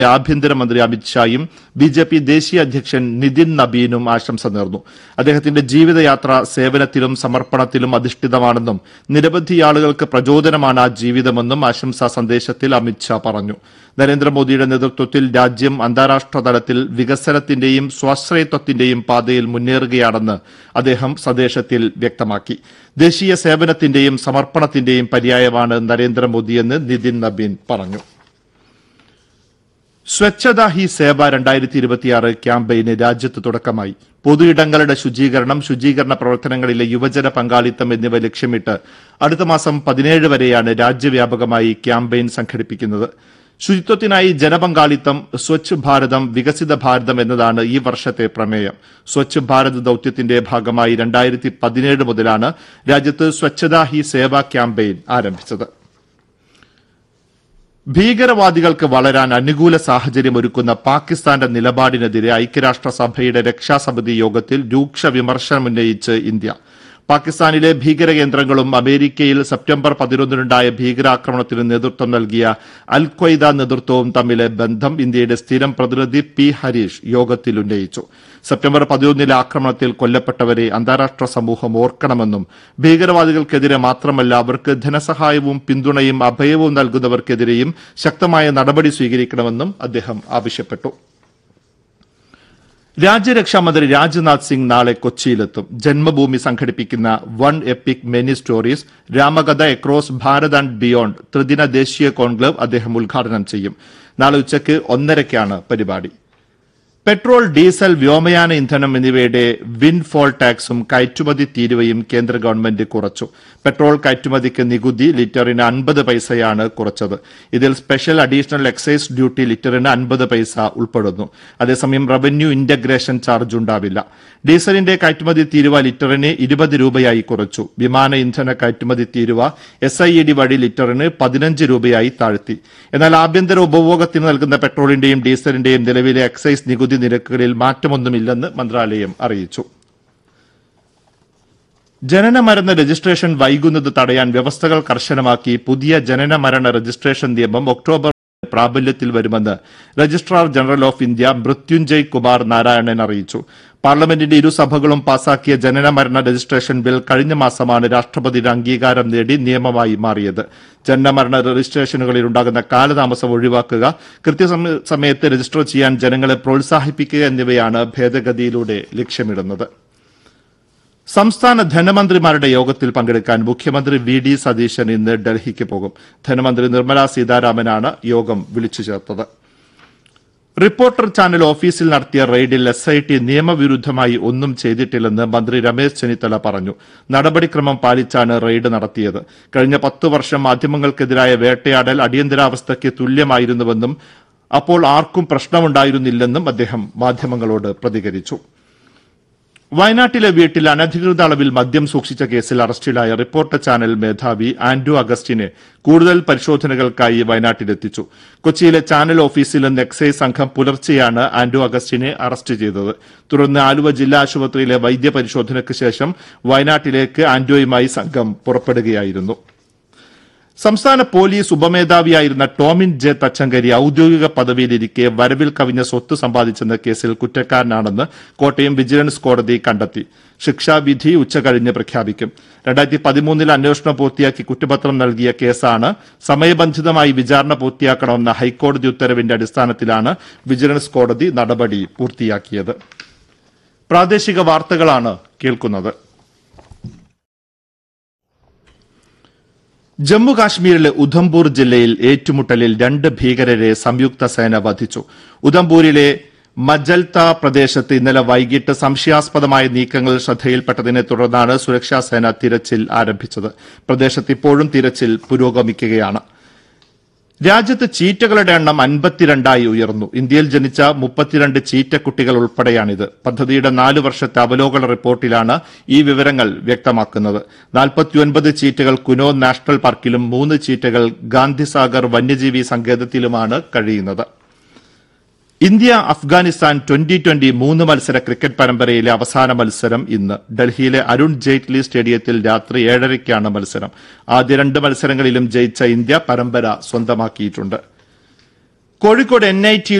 ആഭ്യന്തരമന്ത്രി അമിത്ഷായും B J P ദേശീയ അധ്യക്ഷൻ നിതിൻ നബീനും ആശംസ നേർന്നു അദ്ദേഹത്തിന്റെ ജീവിതയാത്ര സേവനത്തിലും സമർപ്പണത്തിലും അധിഷ്ഠിതമാണെന്നും നിരവധി ആളുകൾക്ക് പ്രചോദനമാണ് ആ ജീവിതമെന്നും ആശംസാ സന്ദേശത്തിൽ അമിത്ഷാ പറഞ്ഞു നരേന്ദ്രമോദിയുടെ നേതൃത്വത്തിൽ രാജ്യം അന്താരാഷ്ട്ര തലത്തിൽ വികസനത്തിന്റെയും സ്വാശ്രയത്വത്തിന്റെയും പാതയിൽ മുന്നേറുകയാണെന്ന് അദ്ദേഹം സന്ദേശത്തിൽ വ്യക്തമാക്കി ദേശീയ സേവനത്തിന്റെയും സമർപ്പണത്തിന്റെയും പര്യായമാണ് നരേന്ദ്രമോദിയെന്ന് നിതിൻ നബീൻ പറഞ്ഞു സ്വച്ഛതാ ഹി സേവ രണ്ടായിരത്തി ഇരുപത്തിയാറ് ക്യാമ്പയിന് രാജ്യത്ത് തുടക്കമായി പൊതുയിടങ്ങളുടെ ശുചീകരണം ശുചീകരണ പ്രവർത്തനങ്ങളിലെ യുവജന പങ്കാളിത്തം എന്നിവ ലക്ഷ്യമിട്ട് അടുത്ത മാസം പതിനേഴ് വരെയാണ് രാജ്യവ്യാപകമായി ക്യാമ്പയിൻ സംഘടിപ്പിക്കുന്നത് ശുചിത്വത്തിനായി ജനപങ്കാളിത്തം സ്വച്ഛ് ഭാരതം വികസിത ഭാരതം എന്നതാണ് ഈ വർഷത്തെ പ്രമേയം സ്വച്ഛ് ഭാരത് ദൌത്യത്തിന്റെ ഭാഗമായി രണ്ടായിരത്തി പതിനേഴ് മുതലാണ് രാജ്യത്ത് സ്വച്ഛതാ ഹി സേവ ക്യാമ്പയിൻ ആരംഭിച്ചത് ഭീകരവാദികൾക്ക് വളരാൻ അനുകൂല സാഹചര്യം ഒരുക്കുന്ന പാകിസ്ഥാന്റെ നിലപാടിനെതിരെ ഐക്യരാഷ്ട്രസഭയുടെ രക്ഷാസമിതി യോഗത്തിൽ രൂക്ഷ വിമർശനമുന്നയിച്ച് ഇന്ത്യ പാകിസ്ഥാനിലെ ഭീകരകേന്ദ്രങ്ങളും അമേരിക്കയിൽ സെപ്റ്റംബർ പതിനൊന്നിനുണ്ടായ ഭീകരാക്രമണത്തിന് നേതൃത്വം നൽകിയ അൽ ഖ്വയ്ദ നേതൃത്വവും തമ്മിലെ ബന്ധം ഇന്ത്യയുടെ സ്ഥിരം പ്രതിനിധി പി ഹരീഷ് യോഗത്തിൽ ഉന്നയിച്ചു സെപ്റ്റംബർ പതിനൊന്നിലെ ആക്രമണത്തിൽ കൊല്ലപ്പെട്ടവരെ അന്താരാഷ്ട്ര സമൂഹം ഓർക്കണമെന്നും ഭീകരവാദികൾക്കെതിരെ മാത്രമല്ല അവർക്ക് ധനസഹായവും പിന്തുണയും അഭയവും നൽകുന്നവർക്കെതിരെയും ശക്തമായ നടപടി സ്വീകരിക്കണമെന്നും അദ്ദേഹം ആവശ്യപ്പെട്ടു രാജ്യരക്ഷാമന്ത്രി രാജ്നാഥ് സിംഗ് നാളെ കൊച്ചിയിലെത്തും ജന്മഭൂമി സംഘടിപ്പിക്കുന്ന one epic many stories Ramakatha across Bharat and beyond ത്രിദിന ദേശീയ കോൺക്ലേവ് അദ്ദേഹം ഉദ്ഘാടനം ചെയ്യും നാളെ ഉച്ചയ്ക്ക് ഒന്നരയ്ക്കാണ് പരിപാടി പെട്രോൾ ഡീസൽ വ്യോമയാന ഇന്ധനം എന്നിവയുടെ വിൻഫോൾ ടാക്സും കയറ്റുമതി തീരുവയും കേന്ദ്ര ഗവൺമെന്റ് കുറച്ചു പെട്രോൾ കയറ്റുമതിക്ക് നികുതി ലിറ്ററിന് അൻപത് പൈസയാണ് കുറച്ചത് ഇതിൽ സ്പെഷ്യൽ അഡീഷണൽ എക്സൈസ് ഡ്യൂട്ടി ലിറ്ററിന് അൻപത് പൈസ ഉൾപ്പെടുന്നു അതേസമയം റവന്യൂ ഇന്റഗ്രേഷൻ ചാർജ് ഉണ്ടാവില്ല ഡീസലിന്റെ കയറ്റുമതി തീരുവ ലിറ്ററിന് ഇരുപത് രൂപയായി കുറച്ചു വിമാന ഇന്ധന കയറ്റുമതി തീരുവ എസ് ഐ ഇ ഡി വഴി ലിറ്ററിന് പതിനഞ്ച് രൂപയായി താഴ്ത്തി എന്നാൽ ആഭ്യന്തര ഉപഭോഗത്തിന് നൽകുന്ന പെട്രോളിന്റെയും ഡീസലിന്റെയും നിലവിലെ എക്സൈസ് നികുതി നിരക്കുകളിൽ മാറ്റമൊന്നുമില്ലെന്ന് മന്ത്രാലയം അറിയിച്ചു ജനന മരണ രജിസ്ട്രേഷൻ വൈകുന്നത് തടയാൻ വ്യവസ്ഥകൾ കർശനമാക്കി പുതിയ ജനന മരണ രജിസ്ട്രേഷൻ നിയമം ഒക്ടോബർ പ്രാബല്യത്തിൽ വരുമെന്ന് registrar general of India Mrityunjay Kumar Narayanan അറിയിച്ചു പാർലമെന്റിന്റെ ഇരുസഭകളും പാസാക്കിയ ജനന മരണ രജിസ്ട്രേഷൻ ബിൽ കഴിഞ്ഞ മാസമാണ് രാഷ്ട്രപതിയുടെ അംഗീകാരം നേടി നിയമമായി മാറിയത് ജനനമരണ രജിസ്ട്രേഷനുകളിൽ ഉണ്ടാകുന്ന കാലതാമസം ഒഴിവാക്കുക കൃത്യസമയ സമയത്ത് രജിസ്റ്റർ ചെയ്യാൻ ജനങ്ങളെ പ്രോത്സാഹിപ്പിക്കുക എന്നിവയാണ് ഭേദഗതിയിലൂടെ ലക്ഷ്യമിടുന്നത് സംസ്ഥാന ധനമന്ത്രിമാരുടെ യോഗത്തിൽ പങ്കെടുക്കാൻ മുഖ്യമന്ത്രി വി ഡി സതീശൻ ഇന്ന് ഡൽഹിക്ക് പോകും ധനമന്ത്രി നിർമ്മല സീതാരാമനാണ് യോഗം വിളിച്ചു ചേർത്തത് റിപ്പോർട്ടർ ചാനൽ ഓഫീസിൽ നടത്തിയ റെയ്ഡിൽ എസ് ഐ ടി നിയമവിരുദ്ധമായി ഒന്നും ചെയ്തിട്ടില്ലെന്ന് മന്ത്രി രമേശ് ചെന്നിത്തല പറഞ്ഞു നടപടിക്രമം പാലിച്ചാണ് റെയ്ഡ് നടത്തിയത് കഴിഞ്ഞ പത്തു വർഷം മാധ്യമങ്ങൾക്കെതിരായ വേട്ടയാടൽ അടിയന്തരാവസ്ഥയ്ക്ക് തുല്യമായിരുന്നുവെന്നും അപ്പോൾ ആർക്കും പ്രശ്നമുണ്ടായിരുന്നില്ലെന്നും അദ്ദേഹം മാധ്യമങ്ങളോട് പ്രതികരിച്ചു വയനാട്ടിലെ വീട്ടിൽ അനധികൃത അളവിൽ മദ്യം സൂക്ഷിച്ച കേസിൽ അറസ്റ്റിലായ റിപ്പോർട്ടർ ചാനൽ മേധാവി ആൻഡ്രു അഗസ്റ്റിനെ കൂടുതൽ പരിശോധനകൾക്കായി വയനാട്ടിലെത്തിച്ചു കൊച്ചിയിലെ ചാനൽ ഓഫീസിൽ നിന്ന് എക്സൈസ് സംഘം പുലർച്ചെയാണ് ആൻഡ്രു അഗസ്റ്റിനെ അറസ്റ്റ് ചെയ്തത് തുടർന്ന് ആലുവ ജില്ലാ ആശുപത്രിയിലെ വൈദ്യപരിശോധനയ്ക്ക് ശേഷം വയനാട്ടിലേക്ക് ആൻഡ്രോയുമായി സംഘം പുറപ്പെടുകയായിരുന്നു സംസ്ഥാന പോലീസ് ഉപമേധാവിയായിരുന്ന ടോമിൻ ജെ തച്ചങ്കരി ഔദ്യോഗിക പദവിയിലിരിക്കെ വരവിൽ കവിഞ്ഞ സ്വത്ത് സമ്പാദിച്ചെന്ന കേസിൽ കുറ്റക്കാരനാണെന്ന് കോട്ടയം വിജിലൻസ് കോടതി കണ്ടെത്തി ശിക്ഷാവിധി ഉച്ചകഴിഞ്ഞ് പ്രഖ്യാപിക്കും രണ്ടായിരത്തി പതിമൂന്നിൽ അന്വേഷണം പൂർത്തിയാക്കി കുറ്റപത്രം നൽകിയ കേസാണ് സമയബന്ധിതമായി വിചാരണ പൂർത്തിയാക്കണമെന്ന ഹൈക്കോടതി ഉത്തരവിന്റെ അടിസ്ഥാനത്തിലാണ് വിജിലൻസ് കോടതി നടപടി പൂർത്തിയാക്കിയത് പ്രാദേശിക വാർത്തകളാണ് കേൾക്കുന്നത് ജമ്മു കാശ്മീരിലെ ഉധംപൂർ ജില്ലയിൽ ഏറ്റുമുട്ടലിൽ രണ്ട് ഭീകരരെ സംയുക്ത സേന വധിച്ചു ഉധംപൂരിലെ മജൽത്ത പ്രദേശത്ത് ഇന്നലെ വൈകിട്ട് സംശയാസ്പദമായ നീക്കങ്ങൾ ശ്രദ്ധയിൽപ്പെട്ടതിനെ തുടർന്നാണ് സുരക്ഷാസേന തിരച്ചിൽ ആരംഭിച്ചത് പ്രദേശത്ത് ഇപ്പോഴും തിരച്ചിൽ പുരോഗമിക്കുകയാണ് രാജ്യത്ത് ചീറ്റകളുടെ എണ്ണം അൻപത്തിരണ്ടായി ഉയർന്നു ഇന്ത്യയിൽ ജനിച്ച മുപ്പത്തിരണ്ട് ചീറ്റക്കുട്ടികൾ ഉൾപ്പെടെയാണിത് പദ്ധതിയുടെ നാല് വർഷത്തെ അവലോകന റിപ്പോർട്ടിലാണ് ഈ വിവരങ്ങൾ വ്യക്തമാക്കുന്നത് നാൽപ്പത്തിയൊൻപത് ചീറ്റകൾ കുനോ നാഷണൽ പാർക്കിലും മൂന്ന് ചീറ്റകൾ ഗാന്ധിസാഗർ വന്യജീവി സങ്കേതത്തിലുമാണ് കഴിയുന്നത് ഇന്ത്യ അഫ്ഗാനിസ്ഥാൻ ട്വന്റി ട്വന്റി മൂന്ന് മത്സര ക്രിക്കറ്റ് പരമ്പരയിലെ അവസാന മത്സരം ഇന്ന് ഡൽഹിയിലെ അരുൺ ജെയ്റ്റ്ലി സ്റ്റേഡിയത്തിൽ രാത്രി ഏഴരയ്ക്കാണ് മത്സരം ആദ്യ രണ്ട് മത്സരങ്ങളിലും ജയിച്ച ഇന്ത്യ പരമ്പര സ്വന്തമാക്കിയിട്ടുണ്ട് കോഴിക്കോട് എൻ ഐ ടി